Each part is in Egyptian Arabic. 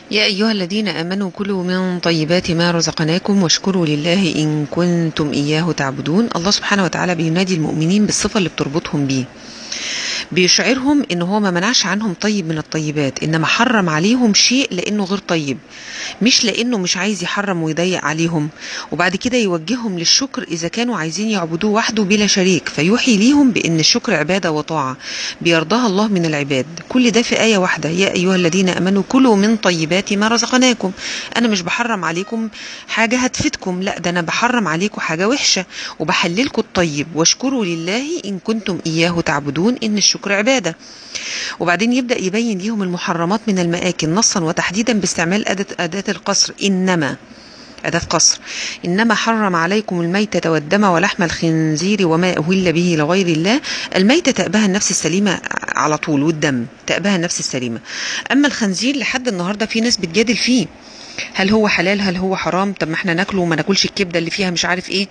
يا أيها الذين آمنوا كلوا من طيبات ما رزقناكم واشكروا لله إن كنتم إياه تعبدون الله سبحانه وتعالى بينادي المؤمنين بالصفة اللي بتربطهم بيه بيشعرهم ان هو ما منعش عنهم طيب من الطيبات انما حرم عليهم شيء لانه غير طيب مش لانه مش عايز يحرم ويضيق عليهم وبعد كده يوجههم للشكر اذا كانوا عايزين يعبدوه وحده بلا شريك فيوحي ليهم بان الشكر عباده وطاعه بيرضاها الله من العباد كل ده في ايه واحده يا ايها الذين امنوا كلوا من طيبات ما رزقناكم انا مش بحرم عليكم حاجه هتفيدكم لا ده انا بحرم عليكم حاجه وحشه وبحللكم الطيب واشكروا لله ان كنتم اياه تعبدون ان الشكر عباده وبعدين يبدا يبين ليهم المحرمات من المآكل نصا وتحديدا باستعمال اداه اداه القصر انما أداة قصر إنما حرم عليكم الميتة والدم ولحم الخنزير وما أهل به لغير الله الميتة تأبها النفس السليمة على طول والدم تأبها النفس السليمة أما الخنزير لحد النهاردة في ناس بتجادل فيه هل هو حلال هل هو حرام طب ما احنا ناكله وما ناكلش الكبدة اللي فيها مش عارف ايه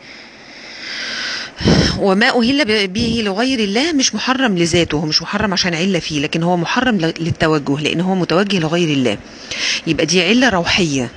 وما أهل به لغير الله مش محرم لذاته هو مش محرم عشان علة فيه لكن هو محرم للتوجه لأن هو متوجه لغير الله يبقى دي علة روحية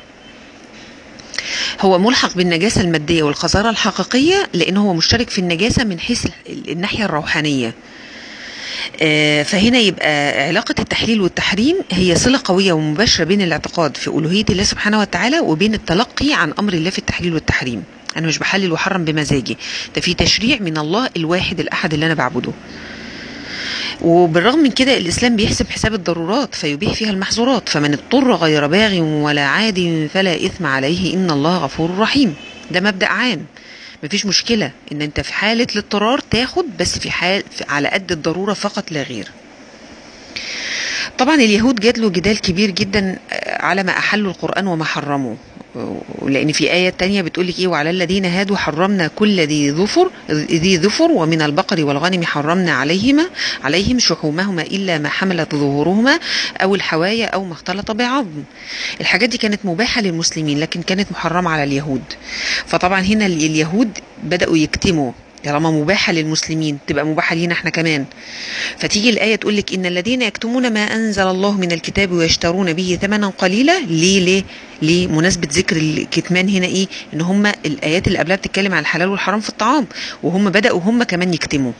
هو ملحق بالنجاسة المادية والقذارة الحقيقية لأن هو مشترك في النجاسة من حيث الناحية الروحانية فهنا يبقى علاقة التحليل والتحريم هي صلة قوية ومباشرة بين الاعتقاد في ألوهية الله سبحانه وتعالى وبين التلقي عن أمر الله في التحليل والتحريم أنا مش بحلل وحرم بمزاجي ده في تشريع من الله الواحد الأحد اللي أنا بعبده وبالرغم من كده الإسلام بيحسب حساب الضرورات فيبيح فيها المحظورات فمن اضطر غير باغ ولا عاد فلا إثم عليه إن الله غفور رحيم ده مبدأ عام مفيش مشكلة إن أنت في حالة الاضطرار تاخد بس في حال على قد الضرورة فقط لا غير طبعا اليهود جادلوا جدال كبير جدا على ما أحلوا القرآن وما حرموا لان في ايه تانية بتقول لك ايه وعلى الذين هادوا حرمنا كل ذي ظفر ذي ظفر ومن البقر والغنم حرمنا عليهما عليهم شحومهما الا ما حملت ظهورهما او الحوايا او ما اختلط بعظم الحاجات دي كانت مباحه للمسلمين لكن كانت محرمه على اليهود فطبعا هنا اليهود بداوا يكتموا طالما مباحة للمسلمين تبقى مباحة لينا احنا كمان فتيجي الآية تقول لك إن الذين يكتمون ما أنزل الله من الكتاب ويشترون به ثمنا قليلا ليه ليه ليه مناسبة ذكر الكتمان هنا إيه إن هم الآيات اللي قبلها بتتكلم عن الحلال والحرام في الطعام وهم بدأوا هم كمان يكتموا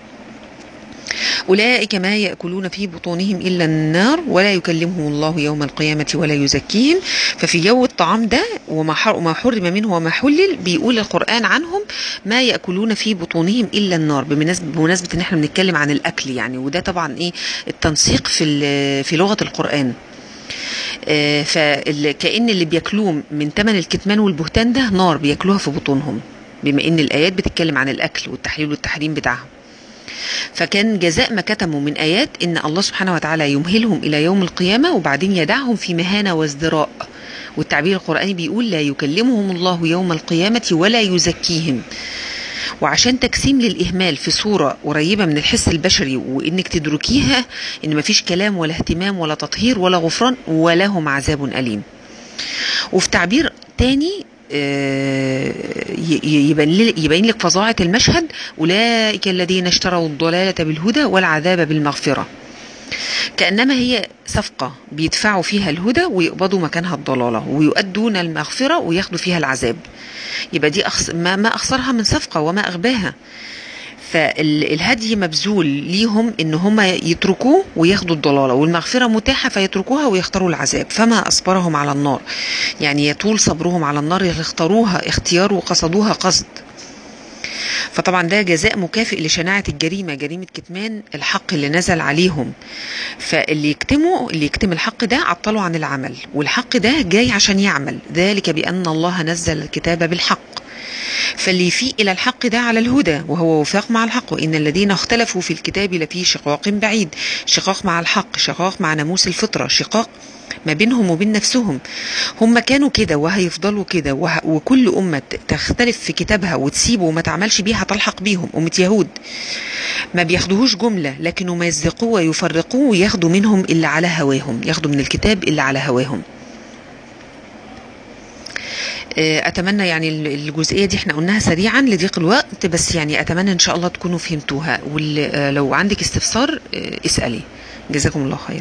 أولئك ما يأكلون في بطونهم إلا النار ولا يكلمهم الله يوم القيامة ولا يزكيهم ففي جو الطعام ده وما حرم منه وما حلل بيقول القرآن عنهم ما يأكلون في بطونهم إلا النار بمناسبة إن احنا بنتكلم عن الأكل يعني وده طبعا إيه التنسيق في في لغة القرآن فكأن اللي بياكلوه من ثمن الكتمان والبهتان ده نار بياكلوها في بطونهم بما ان الايات بتتكلم عن الاكل والتحليل والتحريم بتاعهم فكان جزاء ما كتموا من آيات إن الله سبحانه وتعالى يمهلهم إلى يوم القيامة وبعدين يدعهم في مهانة وازدراء والتعبير القرآني بيقول لا يكلمهم الله يوم القيامة ولا يزكيهم وعشان تجسيم للإهمال في صورة قريبة من الحس البشري وإنك تدركيها إن مفيش كلام ولا اهتمام ولا تطهير ولا غفران ولهم عذاب أليم وفي تعبير تاني يبين لك فظاعة المشهد أولئك الذين اشتروا الضلالة بالهدى والعذاب بالمغفرة كأنما هي صفقة بيدفعوا فيها الهدى ويقبضوا مكانها الضلالة ويؤدون المغفرة وياخدوا فيها العذاب يبقى دي أخص ما, ما أخسرها من صفقة وما أغباها فالهدي مبذول ليهم ان هم يتركوه وياخدوا الضلاله والمغفره متاحه فيتركوها ويختاروا العذاب فما اصبرهم على النار يعني يطول صبرهم على النار يختاروها اختيار وقصدوها قصد فطبعا ده جزاء مكافئ لشناعة الجريمة جريمة كتمان الحق اللي نزل عليهم فاللي يكتموا اللي يكتم الحق ده عطلوا عن العمل والحق ده جاي عشان يعمل ذلك بأن الله نزل الكتاب بالحق فاللي يفيء إلى الحق ده على الهدى وهو وفاق مع الحق وإن الذين اختلفوا في الكتاب لفي شقاق بعيد شقاق مع الحق شقاق مع ناموس الفطرة شقاق ما بينهم وبين نفسهم هم كانوا كده وهيفضلوا كده وه... وكل أمة تختلف في كتابها وتسيبه وما تعملش بيها تلحق بيهم أمة يهود ما بياخدوهوش جملة لكن يمزقوه ويفرقوه وياخدوا منهم اللي على هواهم ياخدوا من الكتاب اللي على هواهم اتمنى يعني الجزئيه دي احنا قلناها سريعا لضيق الوقت بس يعني اتمنى ان شاء الله تكونوا فهمتوها ولو عندك استفسار اسالي جزاكم الله خير